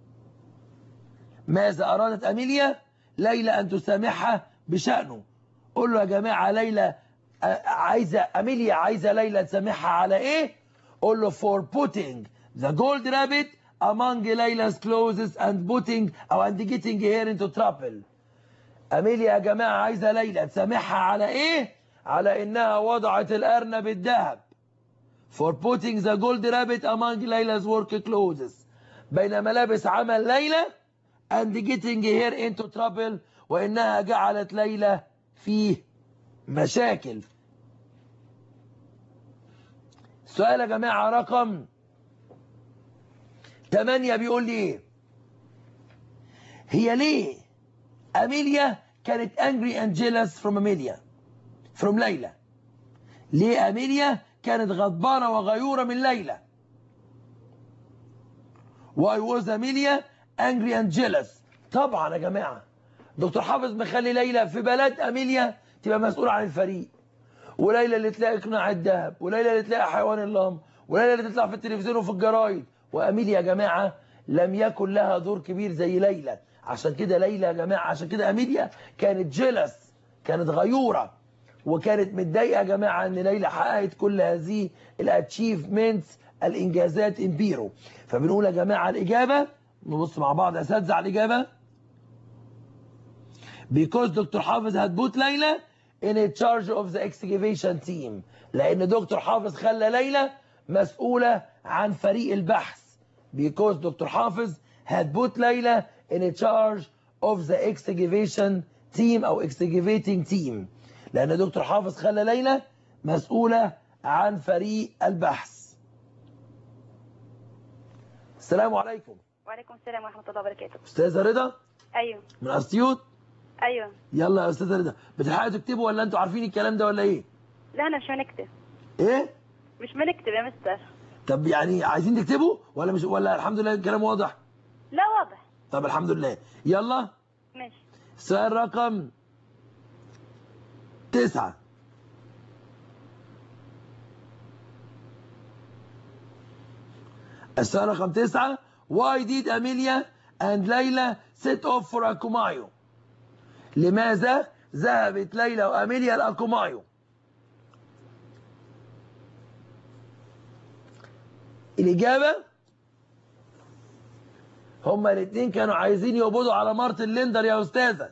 ماذا أرادت أميليا ليلى أن تسامحها بشأنه قول له يا جماعة ليلى آه، عايزة أميليا عايزة ليلى تسامحها على إيه قول له for putting the gold rabbit among ليلى's clothes and putting أو and getting her into trouble أميليا يا جماعة عايزة ليلى تسامحها على إيه على انها وضعت الارنب الذهب for putting the gold rabbit among Layla's work clothes بين ملابس عمل ليلى and getting her into trouble وانها جعلت ليلى فيه مشاكل سؤال يا جماعة رقم 8 بيقول لي ايه هي ليه أميليا كانت angry and jealous from أميليا from ليلى ليه أميليا كانت غضبانة وغيورة من ليلى Why was أميليا angry and jealous طبعا يا جماعة دكتور حافظ مخلي ليلى في بلد أميليا تبقى مسؤولة عن الفريق وليلى اللي تلاقي قناع الذهب وليلى اللي تلاقي حيوان اللام وليلى اللي تطلع في التلفزيون وفي الجرايد وأميليا يا جماعة لم يكن لها دور كبير زي ليلى عشان كده ليلى يا جماعة عشان كده أميليا كانت جيلس كانت غيورة وكانت متضايقة يا جماعة ان ليلى حققت كل هذه الاتشيفمنتس الانجازات امبيرو فبنقول يا جماعة الاجابة نبص مع بعض يا اساتذه على الاجابة because دكتور حافظ had put ليلى in a charge of the excavation team لان دكتور حافظ خلى ليلى مسؤولة عن فريق البحث because دكتور حافظ had put ليلى in a charge of the excavation team او excavating team لان دكتور حافظ خلى ليلى مسؤولة عن فريق البحث السلام عليكم وعليكم السلام ورحمة الله وبركاته استاذة رضا أيوه من اسيوط أيوه يلا يا استاذة رضا بتلحقوا تكتبوا ولا انتوا عارفين الكلام ده ولا ايه لا أنا مش بنكتب ايه مش بنكتب يا مستر طب يعني عايزين تكتبوا ولا مش ولا الحمد لله الكلام واضح لا واضح طب الحمد لله يلا ماشي سؤال رقم تسعة السؤال رقم تسعة Why did Amelia and Layla set off for Akumayo لماذا ذهبت ليلى وأميليا لأكومايو الإجابة هما الاثنين كانوا عايزين يقبضوا على مارتن ليندر يا أستاذة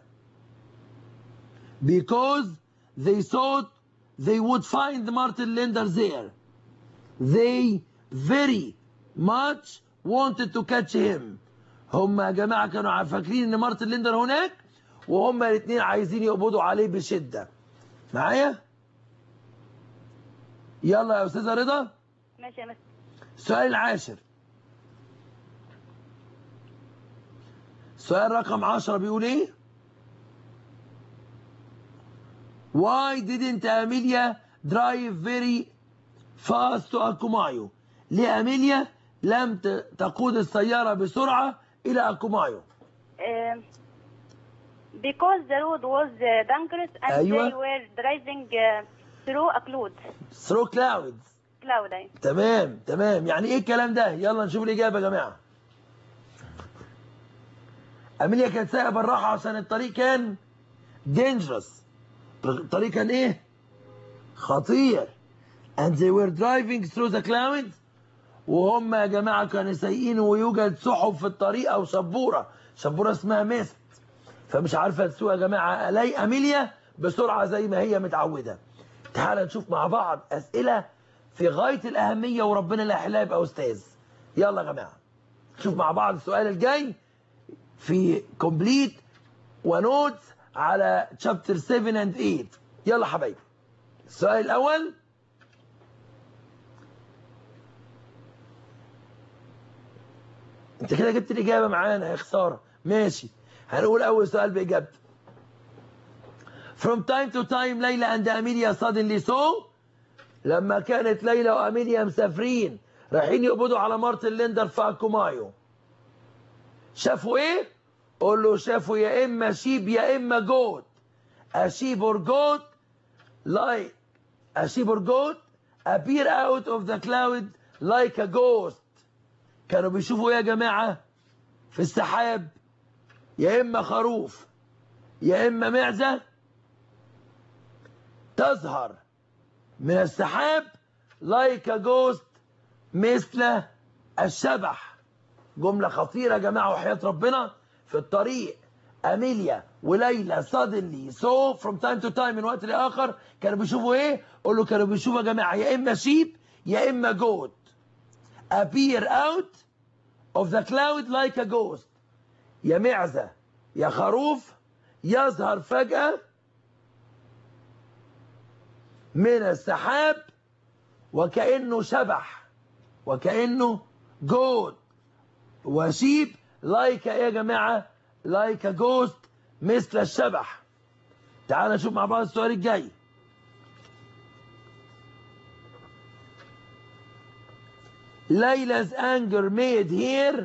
because they thought they would find Martin Linder there. They very much wanted to catch him. هم يا جماعة كانوا فاكرين ان مارتن ليندر هناك وهم الاثنين عايزين يقبضوا عليه بشدة. معايا؟ يلا يا أستاذة رضا ماشي يا مستر السؤال العاشر سؤال رقم عشرة بيقول ايه Why didn't Amelia drive very fast to Akumayo ليه أميليا لم ت- تقود السيارة بسرعة إلى أكومايو Um, because the road was uh, dangerous and أيوة. they were driving uh, through a cloud through clouds cloud أيوة. تمام تمام يعني ايه الكلام ده يلا نشوف الإجابة يا جماعة أميليا كانت سايقة بالراحة عشان الطريق كان dangerous الطريق كان ايه خطير and they were driving through the clouds وهم يا جماعة كانوا سايقين ويوجد سحب في الطريق أو شبورة شبورة اسمها ميست فمش عارفة تسوق يا جماعة ألاقي أميليا بسرعة زي ما هي متعودة تعال نشوف مع بعض أسئلة في غاية الأهمية وربنا لا يحلها يبقى أستاذ يلا يا جماعة نشوف مع بعض السؤال الجاي في كومبليت ونوتس على شابتر 7 اند 8 يلا حبايبي السؤال الأول انت كده جبت الإجابة معانا يا خسارة ماشي هنقول أول سؤال بإجابته From time to time ليلى and أميليا suddenly saw لما كانت ليلى وأميليا مسافرين رايحين يقبضوا على مارتن ليندر في أكومايو شافوا ايه؟ قول له شافوا يا اما شيب يا اما جوت اشيب اور جوت like a sheep or goat appear out of the cloud like a ghost كانوا بيشوفوا ايه يا جماعة في السحاب يا اما خروف يا اما معزة تظهر من السحاب like a ghost مثل الشبح جملة خطيرة يا جماعة وحياة ربنا في الطريق اميليا وليلى suddenly so from time to time من وقت لاخر كانوا بيشوفوا ايه قول له كانوا بيشوفوا يا جماعه يا اما شيب يا اما جوت appear out of the cloud like a ghost يا معزه يا خروف يظهر فجاه من السحاب وكانه شبح وكانه جوت وشيب لايك ايه يا جماعه لايك جوست مثل الشبح تعال نشوف مع بعض السؤال الجاي Layla's anger made here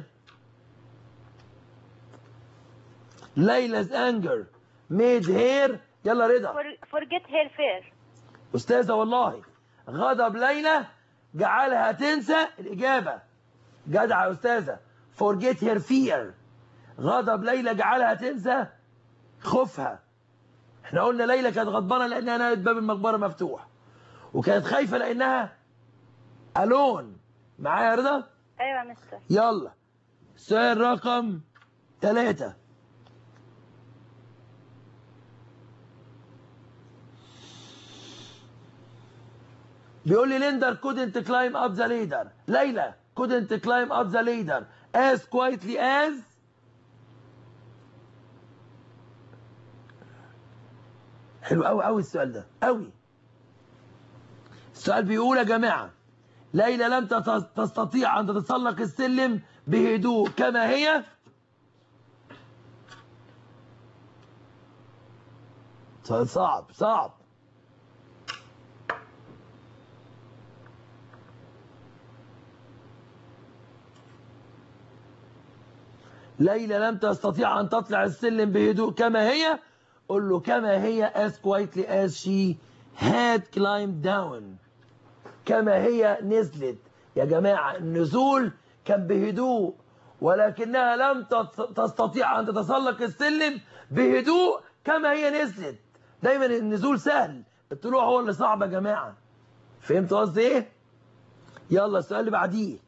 Layla's anger made here يلا رضا For- forget her fear أستاذة والله غضب ليلى جعلها تنسى الإجابة جدعة يا أستاذة forget her fear غضب ليلى جعلها تنسى خوفها احنا قلنا ليلى كانت غضبانة لأنها نالت باب المقبرة مفتوح وكانت خايفة لأنها ألون معايا يا رضا ايوه يا مستر يلا سؤال رقم ثلاثة بيقول لي ليندر couldn't climb up the ladder ليلى couldn't climb up the ladder as quietly as حلو قوي قوي السؤال ده قوي السؤال بيقول يا جماعه ليلى لم تت- تستطيع أن تتسلق السلم بهدوء كما هي سؤال صعب صعب ليلى لم تستطيع أن تطلع السلم بهدوء كما هي قل له كما هي as quietly as she had climbed down كما هي نزلت يا جماعة النزول كان بهدوء ولكنها لم تت- تستطيع أن تتسلق السلم بهدوء كما هي نزلت دايما النزول سهل الطلوع هو اللي صعب يا جماعة فهمت قصدي ايه يلا السؤال اللي بعديه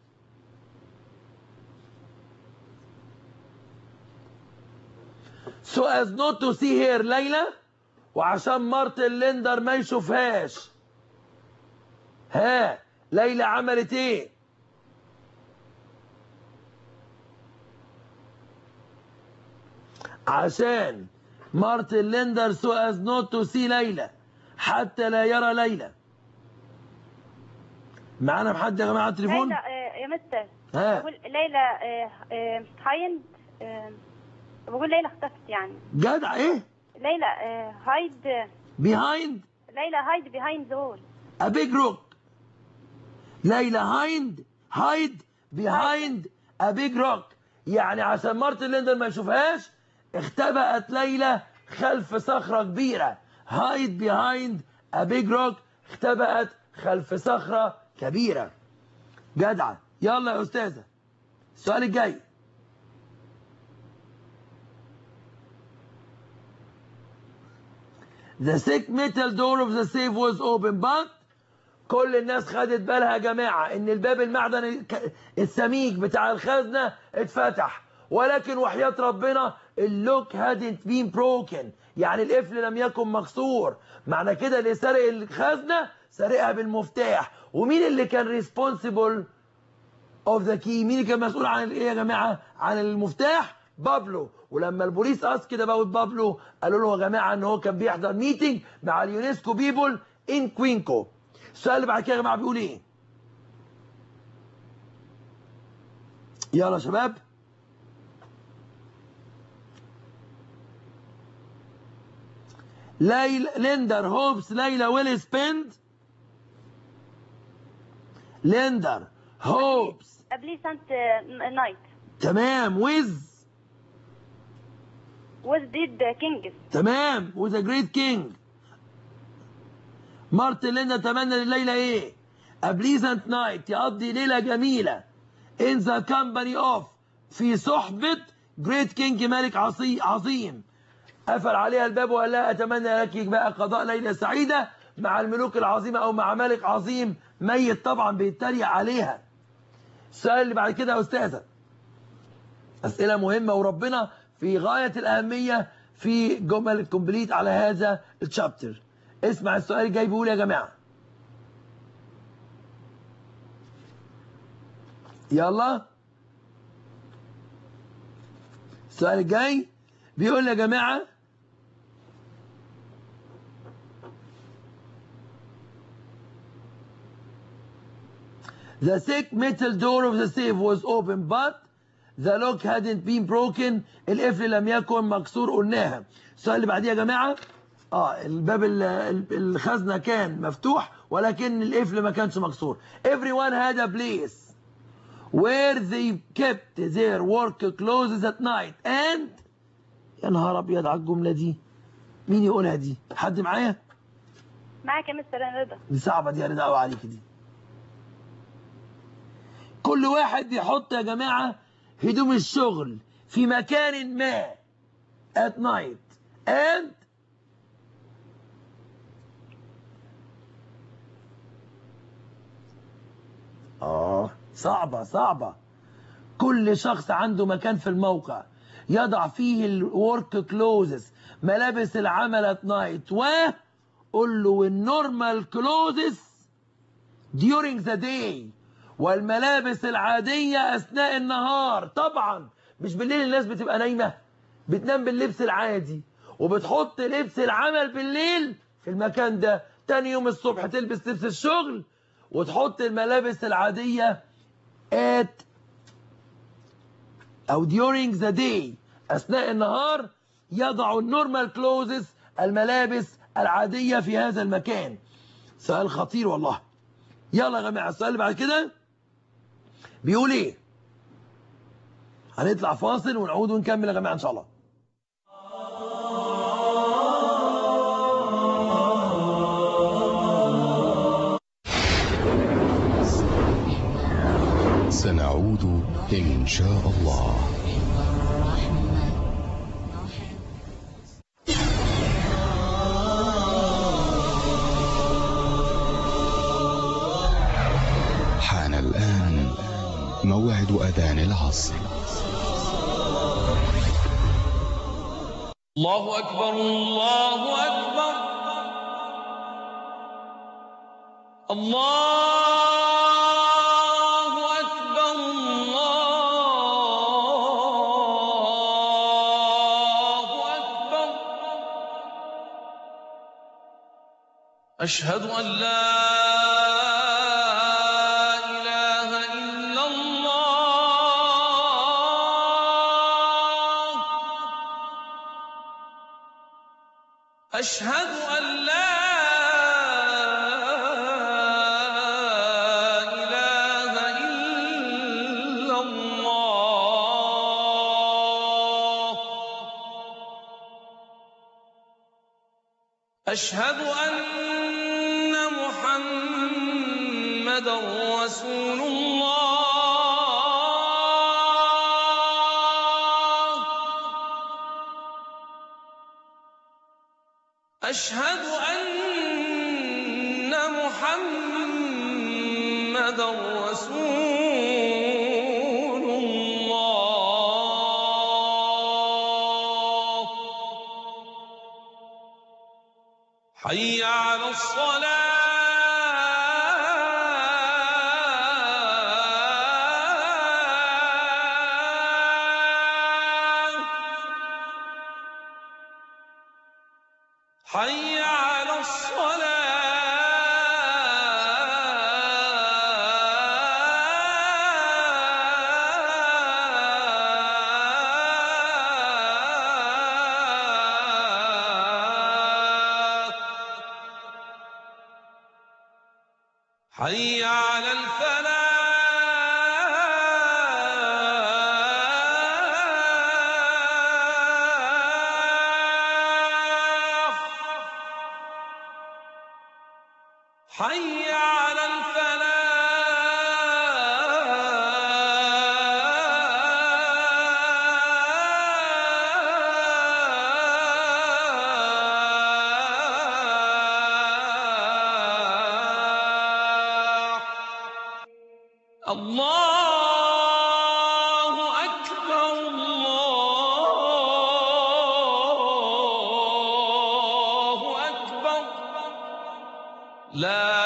so as not to see her ليلى وعشان مارتن ليندر ما يشوفهاش ها ليلى عملت ايه عشان مارتن ليندر سو از نوت تو سي ليلى حتى لا يرى ليلى معانا حد يا جماعه على التليفون ليلى آه، يا مستر ها بقول ليلى آه، آه، هايند آه، بقول ليلى اختفت يعني جدع ايه ليلى آه، هايد behind ليلى هايد بيهايند ذا وول a big rock ليلى هايند هايد behind a big rock يعني عشان مارتن ليندر ما يشوفهاش اختبأت ليلى خلف صخرة كبيرة هايد behind a big rock اختبأت خلف صخرة كبيرة جدعة يلا يا أستاذة السؤال الجاي The thick metal door of the safe was open but كل الناس خدت بالها يا جماعة ان الباب المعدني الك- السميك بتاع الخزنة اتفتح ولكن وحياة ربنا اللوك hadn't been broken يعني القفل لم يكن مكسور معنى كده اللي سرق الخزنة سرقها بالمفتاح ومين اللي كان responsible of the key مين اللي كان مسؤول عن الايه يا جماعه عن المفتاح بابلو ولما البوليس قاس كده باوت بابلو قالوا له يا جماعه ان هو كان بيحضر ميتنج مع اليونسكو بيبول ان كوينكو السؤال اللي بعد كده يا جماعه بيقول ايه يلا يا شباب ليلى ليندر هوبس ليلى ويل سبند ليندر هوبس بليسنت نايت تمام ويز was did kings تمام with a great king مارتن ليندا تمنى لليلى ايه a pleasant night يقضي ليلة جميلة in the company of في صحبة great king ملك عصي عظيم قفل عليها الباب وقال لها اتمنى لك بقى قضاء ليلة سعيدة مع الملوك العظيمة او مع ملك عظيم ميت طبعا بيتريق عليها السؤال اللي بعد كده يا استاذة اسئله مهمه وربنا في غاية الأهمية في جمل كومبليت على هذا الشابتر اسمع السؤال الجاي بيقول يا جماعة يلا السؤال الجاي بيقول يا جماعة The thick metal door of the safe was open but the lock hadn't been broken القفل لم يكن مكسور قلناها السؤال اللي بعديه يا جماعة اه الباب ال- ال- الخزنة كان مفتوح ولكن القفل ما كانش مكسور everyone had a place where they kept their work clothes at night and يا نهار ابيض على الجملة دي مين يقولها دي حد معايا معاك يا مستر رضا دي صعبة دي يا رضا قوي عليك دي كل واحد يحط يا جماعة هدوم الشغل في مكان ما at night and آه صعبة صعبة كل شخص عنده مكان في الموقع يضع فيه الورك كلوزز ملابس العمل ات نايت وقول له النورمال كلوزز during the day والملابس العادية أثناء النهار طبعا مش بالليل الناس بتبقى نايمة بتنام باللبس العادي وبتحط لبس العمل بالليل في المكان ده تاني يوم الصبح تلبس لبس الشغل وتحط الملابس العادية at أو during the day أثناء النهار يضع النورمال كلوزز الملابس العادية في هذا المكان سؤال خطير والله يلا يا جماعة السؤال اللي بعد كده بيقول ايه هنطلع فاصل ونعود ونكمل يا جماعة ان شاء الله سنعود إن شاء الله حان الآن موعد أذان العصر الله أكبر الله أكبر الله أكبر الله أكبر أشهد أن لا إله إلا الله أشهد أن لا إله إلا الله أشهد أن محمدا رسول الله أشهد أن محمدا رسول الله حي على الصلاة حي على الصلاة حي على الفلاح حي على الفلاح الله أكبر الله لا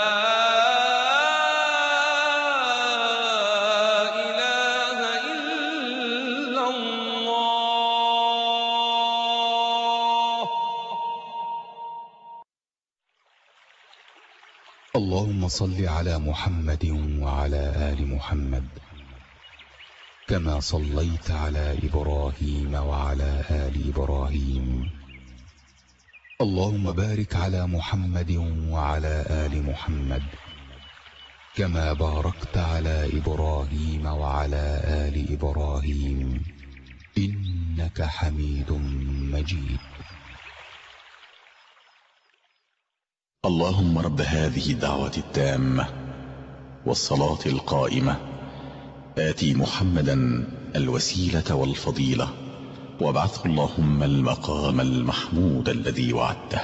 إله إلا الله اللهم صل على محمد وعلى آل محمد كما صليت على إبراهيم وعلى آل إبراهيم اللهم بارك على محمد وعلى آل محمد كما باركت على إبراهيم وعلى آل إبراهيم إنك حميد مجيد اللهم رب هذه الدعوة التامة والصلاة القائمة آتي محمدا الوسيلة والفضيلة وابعثه اللهم المقام المحمود الذي وعدته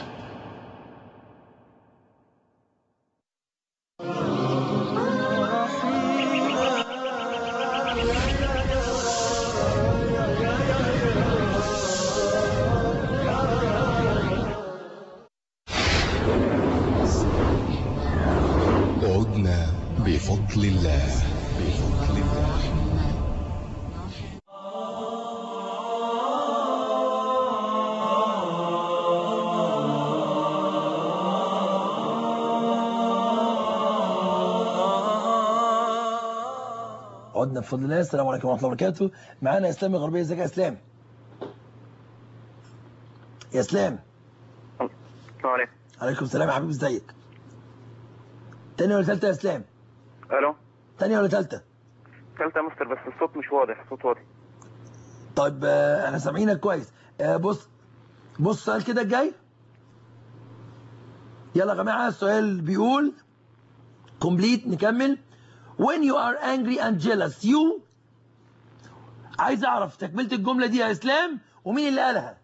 عدنا بفضل الله بفضل الله عدنا بفضل الله السلام عليكم ورحمه الله وبركاته معانا اسلام الغربيه ازيك يا اسلام يا اسلام السلام عليكم عليكم السلام يا حبيبي ازيك تانية ولا تالتة يا اسلام الو تانية ولا تالتة ثالثة يا مستر بس الصوت مش واضح الصوت واضح طيب آه، احنا سامعينك كويس آه، بص بص السؤال كده الجاي يلا يا جماعه السؤال بيقول كومبليت نكمل when you are angry and jealous you عايز اعرف تكمله الجمله دي يا اسلام ومين اللي قالها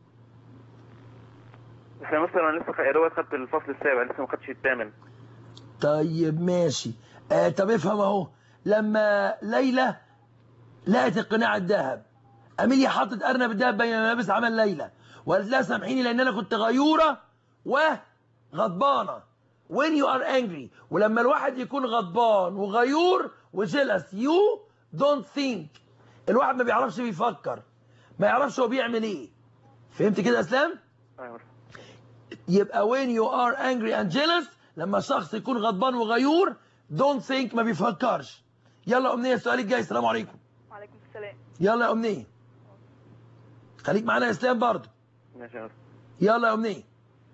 بس يا مستر انا لسه يا دوبك خدت الفصل السابع لسه ما خدتش الثامن طيب ماشي آه طب افهم اهو لما ليلى لقت القناع الذهب اميليا حطت ارنب الذهب بين ملابس عمل ليلى وقالت لها سامحيني لان انا كنت غيوره وغضبانه when you are angry ولما الواحد يكون غضبان وغيور وجلس you don't think الواحد ما بيعرفش بيفكر ما يعرفش هو بيعمل ايه فهمت كده يا اسلام ايوه يا مستر. يبقى when you are angry and jealous لما شخص يكون غضبان وغيور don't think ما بيفكرش يلا يا امنيه السؤال الجاي السلام عليكم وعليكم السلام يلا يا امنيه خليك معانا يا اسلام برضه ماشي يا مستر. يلا يا امنيه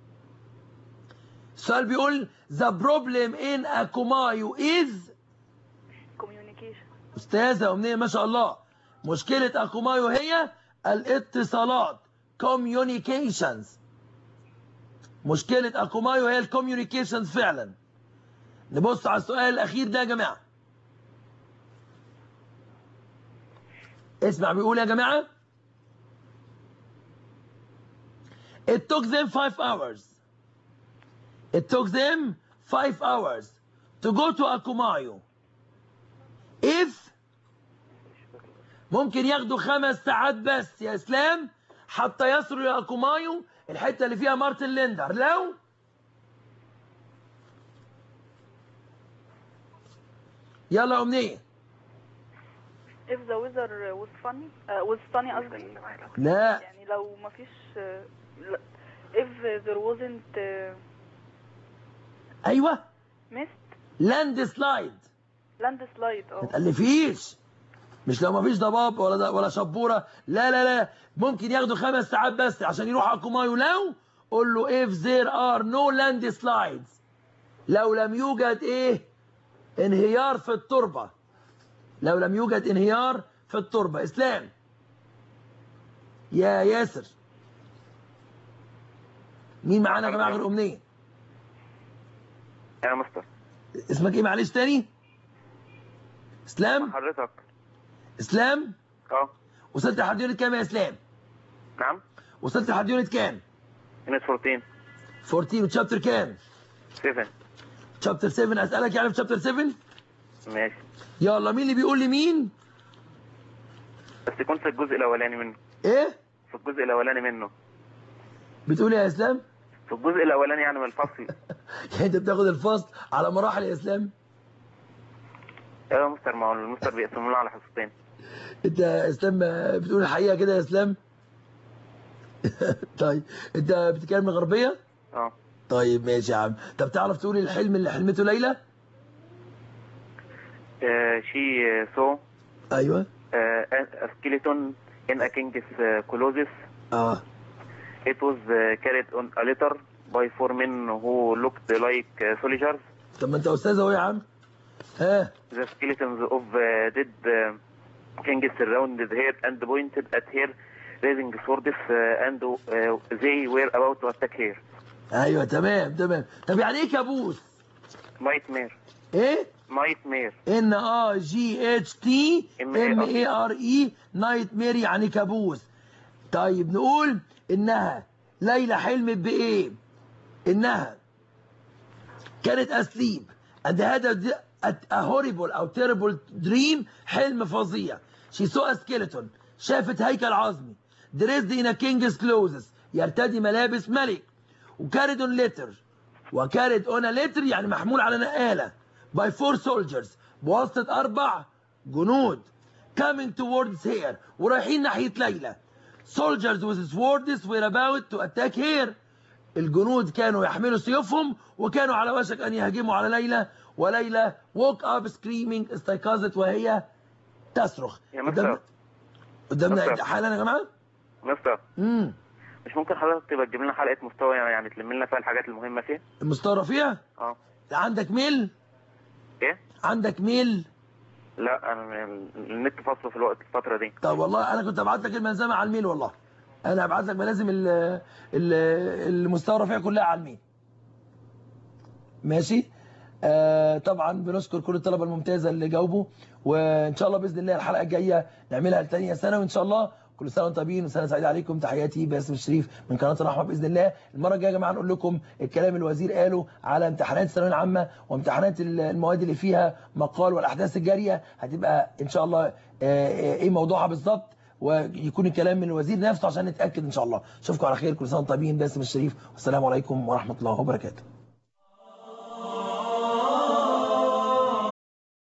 السؤال بيقول the problem in akumayu is communication استاذه امنيه ما شاء الله مشكله اكومايو هي الاتصالات communications مشكله اكومايو هي الكوميونيكيشنز فعلا نبص على السؤال الاخير ده يا جماعه اسمع بيقول يا جماعه It took them five hours. It took them five hours to go to Akumayo. If ممكن ياخدوا خمس ساعات بس يا اسلام حتى يصلوا الى اكومايو الحته اللي فيها مارتن ليندر لو يلا يا امنيه if the weather was funny uh, was sunny قصدي لا يعني لو ما فيش لا. if there wasn't uh, ايوه mist لاند سلايد landslide ما اه تألفيش مش لو ما فيش ضباب ولا ولا شبوره لا لا لا ممكن ياخدوا خمس ساعات بس عشان يروحوا اكومايو لو قول له if there are no land slides لو لم يوجد ايه انهيار في التربه لو لم يوجد انهيار في التربه اسلام يا ياسر مين معانا يا جماعه غير امنيه يا مستر اسمك ايه معلش تاني اسلام حضرتك اسلام اه وصلت لحد يونت كام يا اسلام نعم وصلت لحد يونت كام يونت 14 14 وتشابتر كام 7 تشابتر 7 اسالك يعني في تشابتر 7 ماشي يلا مين اللي بيقول لمين بس يكون في الجزء الاولاني منه ايه في الجزء الاولاني منه بتقول إيه يا اسلام في الجزء الاولاني يعني من الفصل يعني انت بتاخد الفصل على مراحل يا اسلام ايوه يا مستر ما هو المستر بيقسموا لنا على حصتين انت يا اسلام بتقول الحقيقه كده يا اسلام طيب انت بتتكلم الغربيه اه طيب ماشي يا عم طب تعرف تقول الحلم اللي حلمته ليلى شي سو ايوه سكيلتون in a king's uh, colossus اه it was uh, carried on a litter by four men who looked like uh, soldiers طب ما انت استاذ اهو يا عم ها the skeletons of uh, dead uh, kings surrounded her and pointed at her raising swords uh, and uh, they were about to attack her ايوه تمام تمام طب يعني ايه كابوس nightmare ايه nightmare ان اه جي اتش تي ام اي ار اي نايت مير يعني كابوس طيب نقول انها ليلى حلمت بايه انها كانت اسليب and had a, a, a horrible او terrible dream حلم فظيع she saw a skeleton شافت هيكل عظمي dressed in a king's clothes يرتدي ملابس ملك وكارد on letter وكارد on a letter يعني محمول على نقالة by four soldiers بواسطة أربع جنود coming towards here ورايحين ناحية ليلى soldiers with swords were about to attack here الجنود كانوا يحملوا سيوفهم وكانوا على وشك أن يهجموا على ليلى وليلى woke up screaming استيقظت وهي تصرخ يا مستر. قدامنا قدامنا مستر. حالا يا جماعة مستر امم مش ممكن حضرتك تبقى تجيب لنا حلقة مستوى يعني تلم لنا فيها الحاجات المهمة فيها المستوى رفيع اه عندك ميل ايه عندك ميل لا انا النت فاصله في الوقت الفترة دي طب والله انا كنت ابعت لك الملزمه على الميل والله انا هبعت لك ملازم ال- ال- المستوى الرفيع كلها على الميل ماشي آه طبعا بنشكر كل الطلبه الممتازه اللي جاوبوا وان شاء الله باذن الله الحلقه الجايه نعملها لتانية سنه وان شاء الله كل سنه وانتم طيبين وسنه سعيده عليكم تحياتي باسم الشريف من قناه الرحمه باذن الله المره الجايه يا جماعه نقول لكم الكلام الوزير قاله على امتحانات الثانويه العامه وامتحانات ال- المواد اللي فيها مقال والاحداث الجاريه هتبقى ان شاء الله آه، آه، ايه موضوعها بالظبط ويكون الكلام من الوزير نفسه عشان نتاكد ان شاء الله اشوفكم على خير كل سنه وانتم طيبين باسم الشريف والسلام عليكم ورحمه الله وبركاته